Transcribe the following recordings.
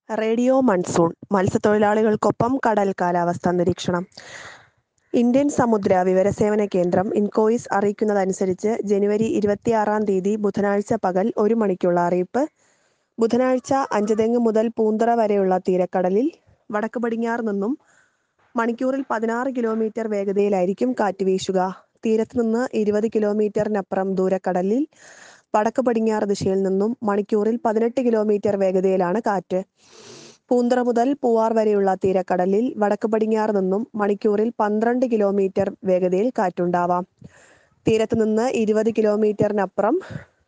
radio monsoon മത്സ്യത്തൊഴിലാളികൾക്കൊപ്പം കടൽ കാലാവസ്ഥാ നിരീക്ഷണം ഇന്ത്യൻ സമുദ്ര വിവരസേവന കേന്ദ്രം ഇൻകോയിസ് അറിയിക്കുന്നതനുസരിച്ച് ജനുവരി ഇരുപത്തിയാറാം തീയതി ബുധനാഴ്ച പകൽ ഒരു മണിക്കുള്ള അറിയിപ്പ് ബുധനാഴ്ച അഞ്ചുതെങ്ങ് മുതൽ പൂന്തറ വരെയുള്ള തീരക്കടലിൽ വടക്ക് പടിഞ്ഞാറ് നിന്നും മണിക്കൂറിൽ പതിനാറ് കിലോമീറ്റർ വേഗതയിലായിരിക്കും കാറ്റ് വീശുക തീരത്ത് നിന്ന് ഇരുപത് കിലോമീറ്ററിനപ്പുറം ദൂരക്കടലിൽ വടക്ക് പടിഞ്ഞാറ് ദിശയിൽ നിന്നും മണിക്കൂറിൽ പതിനെട്ട് കിലോമീറ്റർ വേഗതയിലാണ് കാറ്റ് പൂന്തറ മുതൽ പൂവാർ വരെയുള്ള തീരക്കടലിൽ വടക്ക് പടിഞ്ഞാറ് നിന്നും മണിക്കൂറിൽ പന്ത്രണ്ട് കിലോമീറ്റർ വേഗതയിൽ കാറ്റുണ്ടാവാം തീരത്ത് നിന്ന് ഇരുപത് കിലോമീറ്ററിനപ്പുറം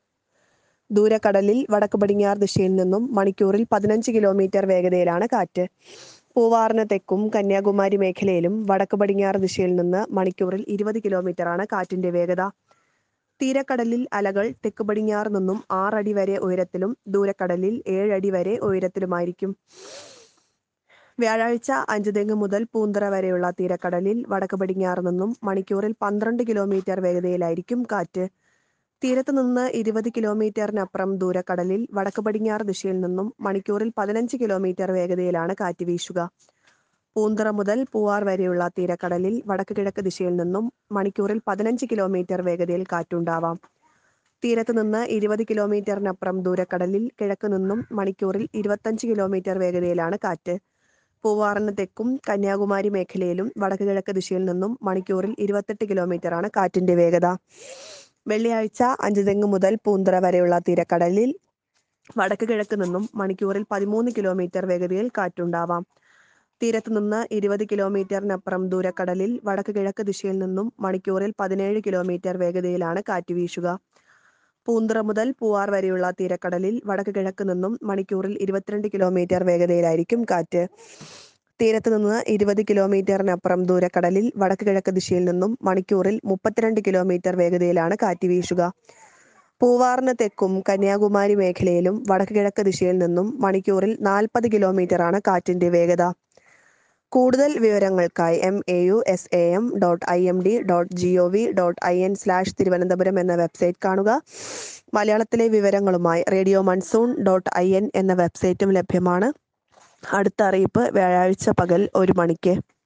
ദൂരക്കടലിൽ വടക്ക് പടിഞ്ഞാറ് ദിശയിൽ നിന്നും മണിക്കൂറിൽ പതിനഞ്ച് കിലോമീറ്റർ വേഗതയിലാണ് കാറ്റ് പൂവാറിന് തെക്കും കന്യാകുമാരി മേഖലയിലും വടക്ക് പടിഞ്ഞാറ് ദിശയിൽ നിന്ന് മണിക്കൂറിൽ ഇരുപത് കിലോമീറ്ററാണ് കാറ്റിന്റെ വേഗത തീരക്കടലിൽ അലകൾ തെക്ക് പടിഞ്ഞാറ് നിന്നും ആറടി വരെ ഉയരത്തിലും ദൂരക്കടലിൽ ഏഴടി വരെ ഉയരത്തിലുമായിരിക്കും വ്യാഴാഴ്ച അഞ്ചുതെങ്ങ് മുതൽ പൂന്തറ വരെയുള്ള തീരക്കടലിൽ വടക്ക് പടിഞ്ഞാറ് നിന്നും മണിക്കൂറിൽ പന്ത്രണ്ട് കിലോമീറ്റർ വേഗതയിലായിരിക്കും കാറ്റ് തീരത്ത് നിന്ന് ഇരുപത് കിലോമീറ്ററിനപ്പുറം ദൂരക്കടലിൽ വടക്ക് പടിഞ്ഞാറ് ദിശയിൽ നിന്നും മണിക്കൂറിൽ പതിനഞ്ച് കിലോമീറ്റർ വേഗതയിലാണ് കാറ്റ് വീശുക പൂന്തറ മുതൽ പൂവാർ വരെയുള്ള തീരക്കടലിൽ വടക്ക് കിഴക്ക് ദിശയിൽ നിന്നും മണിക്കൂറിൽ പതിനഞ്ച് കിലോമീറ്റർ വേഗതയിൽ കാറ്റുണ്ടാവാം തീരത്ത് നിന്ന് ഇരുപത് കിലോമീറ്ററിനപ്പുറം ദൂരക്കടലിൽ കിഴക്ക് നിന്നും മണിക്കൂറിൽ ഇരുപത്തഞ്ച് കിലോമീറ്റർ വേഗതയിലാണ് കാറ്റ് പൂവാറിന് തെക്കും കന്യാകുമാരി മേഖലയിലും വടക്ക് കിഴക്ക് ദിശയിൽ നിന്നും മണിക്കൂറിൽ ഇരുപത്തെട്ട് കിലോമീറ്ററാണ് കാറ്റിന്റെ വേഗത വെള്ളിയാഴ്ച അഞ്ചുതെങ്ങ് മുതൽ പൂന്തറ വരെയുള്ള തീരക്കടലിൽ വടക്ക് കിഴക്ക് നിന്നും മണിക്കൂറിൽ പതിമൂന്ന് കിലോമീറ്റർ വേഗതയിൽ കാറ്റുണ്ടാവാം തീരത്ത് നിന്ന് ഇരുപത് കിലോമീറ്ററിനപ്പുറം ദൂരക്കടലിൽ വടക്ക് കിഴക്ക് ദിശയിൽ നിന്നും മണിക്കൂറിൽ പതിനേഴ് കിലോമീറ്റർ വേഗതയിലാണ് കാറ്റ് വീശുക പൂന്തറ മുതൽ പൂവാർ വരെയുള്ള തീരക്കടലിൽ വടക്ക് കിഴക്ക് നിന്നും മണിക്കൂറിൽ ഇരുപത്തിരണ്ട് കിലോമീറ്റർ വേഗതയിലായിരിക്കും കാറ്റ് തീരത്ത് നിന്ന് ഇരുപത് കിലോമീറ്ററിനപ്പുറം ദൂരക്കടലിൽ വടക്ക് കിഴക്ക് ദിശയിൽ നിന്നും മണിക്കൂറിൽ മുപ്പത്തിരണ്ട് കിലോമീറ്റർ വേഗതയിലാണ് കാറ്റ് വീശുക പൂവാറിന് തെക്കും കന്യാകുമാരി മേഖലയിലും വടക്ക് കിഴക്ക് ദിശയിൽ നിന്നും മണിക്കൂറിൽ നാൽപ്പത് കിലോമീറ്ററാണ് കാറ്റിന്റെ വേഗത കൂടുതൽ വിവരങ്ങൾക്കായി M A U S A M dot I M D dot G O V dot I N slash Thiruvananthapuram എന്ന വെബ്സൈറ്റ് കാണുക മലയാളത്തിലെ വിവരങ്ങളുമായി radio monsoon dot I N എന്ന വെബ്സൈറ്റും ലഭ്യമാണ് അടുത്ത അറിയിപ്പ് വ്യാഴാഴ്ച പകൽ ഒരു മണിക്ക്